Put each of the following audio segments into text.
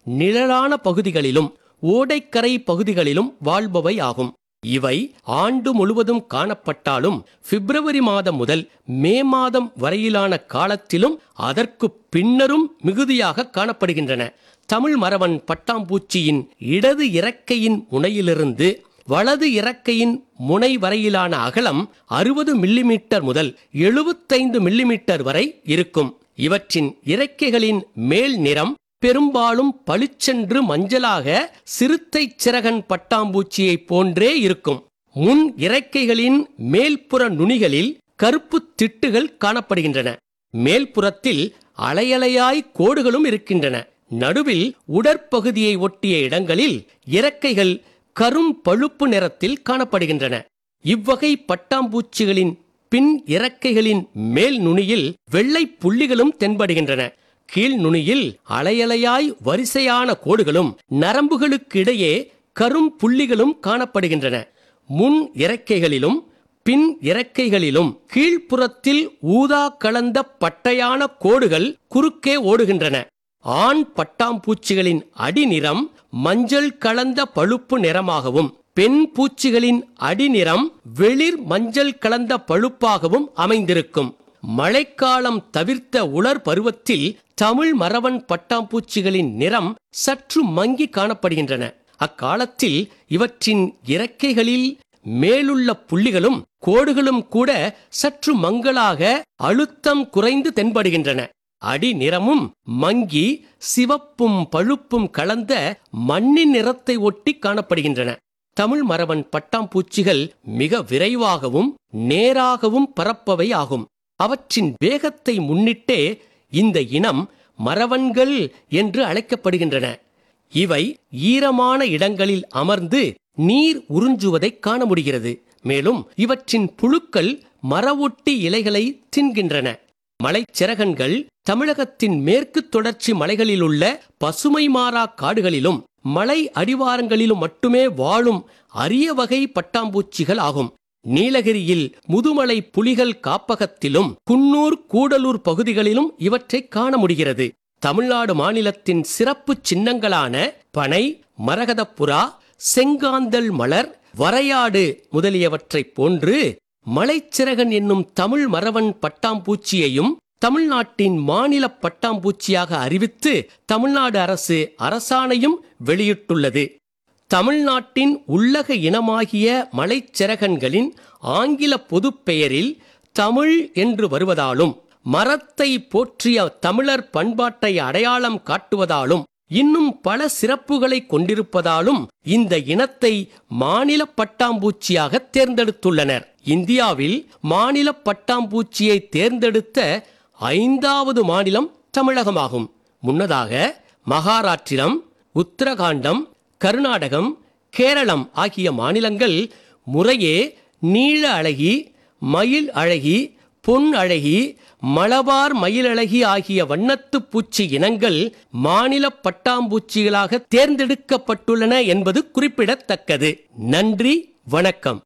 நிழலான பகுதிகளிலும் ஓடைக்கரை பகுதிகளிலும் வாழ்பவை ஆகும் இவை ஆண்டு முழுவதும் காணப்பட்டாலும் பிப்ரவரி மாதம் முதல் மே மாதம் வரையிலான காலத்திலும் அதற்கு பின்னரும் மிகுதியாக காணப்படுகின்றன தமிழ் மரவன் பட்டாம்பூச்சியின் இடது இறக்கையின் முனையிலிருந்து வலது இறக்கையின் முனை வரையிலான அகலம் அறுபது மில்லிமீட்டர் முதல் எழுபத்தைந்து மில்லிமீட்டர் வரை இருக்கும் இவற்றின் இறக்கைகளின் மேல் நிறம் பெரும்பாலும் பளிச்சென்று மஞ்சளாக சிறுத்தை சிறகன் பட்டாம்பூச்சியைப் போன்றே இருக்கும் முன் இறக்கைகளின் மேல்புற நுனிகளில் கருப்பு திட்டுகள் காணப்படுகின்றன மேல்புறத்தில் அலையலையாய் கோடுகளும் இருக்கின்றன நடுவில் உடற்பகுதியை ஒட்டிய இடங்களில் இறக்கைகள் கரும் பழுப்பு நிறத்தில் காணப்படுகின்றன இவ்வகை பட்டாம்பூச்சிகளின் பின் இறக்கைகளின் மேல் நுனியில் வெள்ளை புள்ளிகளும் தென்படுகின்றன கீழ் நுனியில் அலையலையாய் வரிசையான கோடுகளும் நரம்புகளுக்கு இடையே கரும் புள்ளிகளும் காணப்படுகின்றன முன் இறக்கைகளிலும் பின் இறக்கைகளிலும் கீழ்ப்புறத்தில் ஊதா கலந்த பட்டையான கோடுகள் குறுக்கே ஓடுகின்றன ஆண் பட்டாம்பூச்சிகளின் அடிநிறம் மஞ்சள் கலந்த பழுப்பு நிறமாகவும் பெண் பூச்சிகளின் அடிநிறம் வெளிர் மஞ்சள் கலந்த பழுப்பாகவும் அமைந்திருக்கும் மழைக்காலம் தவிர்த்த உலர் பருவத்தில் தமிழ் மரவன் பட்டாம்பூச்சிகளின் நிறம் சற்று மங்கி காணப்படுகின்றன அக்காலத்தில் இவற்றின் இறக்கைகளில் மேலுள்ள புள்ளிகளும் கோடுகளும் கூட சற்று மங்களாக அழுத்தம் குறைந்து தென்படுகின்றன அடி நிறமும் மங்கி சிவப்பும் பழுப்பும் கலந்த மண்ணின் நிறத்தை ஒட்டி காணப்படுகின்றன தமிழ் மரவன் பட்டாம்பூச்சிகள் மிக விரைவாகவும் நேராகவும் பறப்பவை ஆகும் அவற்றின் வேகத்தை முன்னிட்டே இந்த இனம் மரவன்கள் என்று அழைக்கப்படுகின்றன இவை ஈரமான இடங்களில் அமர்ந்து நீர் உறிஞ்சுவதை காண முடிகிறது மேலும் இவற்றின் புழுக்கள் மரவொட்டி இலைகளை தின்கின்றன மலைச்சிறகன்கள் தமிழகத்தின் மேற்கு தொடர்ச்சி மலைகளில் உள்ள பசுமை மாறா காடுகளிலும் மலை அடிவாரங்களிலும் மட்டுமே வாழும் அரிய வகை பட்டாம்பூச்சிகள் ஆகும் நீலகிரியில் முதுமலை புலிகள் காப்பகத்திலும் குன்னூர் கூடலூர் பகுதிகளிலும் இவற்றை காண முடிகிறது தமிழ்நாடு மாநிலத்தின் சிறப்பு சின்னங்களான பனை மரகதப்புறா செங்காந்தல் மலர் வரையாடு முதலியவற்றைப் போன்று மலைச்சிறகன் என்னும் தமிழ் மரவன் பட்டாம்பூச்சியையும் தமிழ்நாட்டின் மாநில பட்டாம்பூச்சியாக அறிவித்து தமிழ்நாடு அரசு அரசாணையும் வெளியிட்டுள்ளது தமிழ்நாட்டின் உள்ளக இனமாகிய மலைச்சிறகன்களின் ஆங்கில பொதுப் பெயரில் தமிழ் என்று வருவதாலும் மரத்தை போற்றிய தமிழர் பண்பாட்டை அடையாளம் காட்டுவதாலும் இன்னும் பல சிறப்புகளை கொண்டிருப்பதாலும் இந்த இனத்தை மாநில பட்டாம்பூச்சியாக தேர்ந்தெடுத்துள்ளனர் இந்தியாவில் மாநில பட்டாம்பூச்சியை தேர்ந்தெடுத்த ஐந்தாவது மாநிலம் தமிழகமாகும் முன்னதாக மகாராஷ்டிரம் உத்தரகாண்டம் கர்நாடகம் கேரளம் ஆகிய மாநிலங்கள் முறையே நீள அழகி மயில் அழகி பொன் அழகி மலபார் மயிலழகி ஆகிய வண்ணத்து பூச்சி இனங்கள் மாநில பட்டாம்பூச்சிகளாக தேர்ந்தெடுக்கப்பட்டுள்ளன என்பது குறிப்பிடத்தக்கது நன்றி வணக்கம்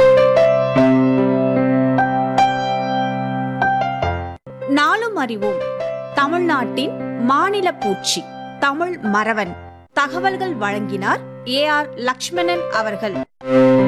நாளும் அறிவோம் தமிழ்நாட்டின் மாநில பூச்சி தமிழ் மறவன் தகவல்கள் வழங்கினார் ஏ ஆர் லக்ஷ்மணன் அவர்கள்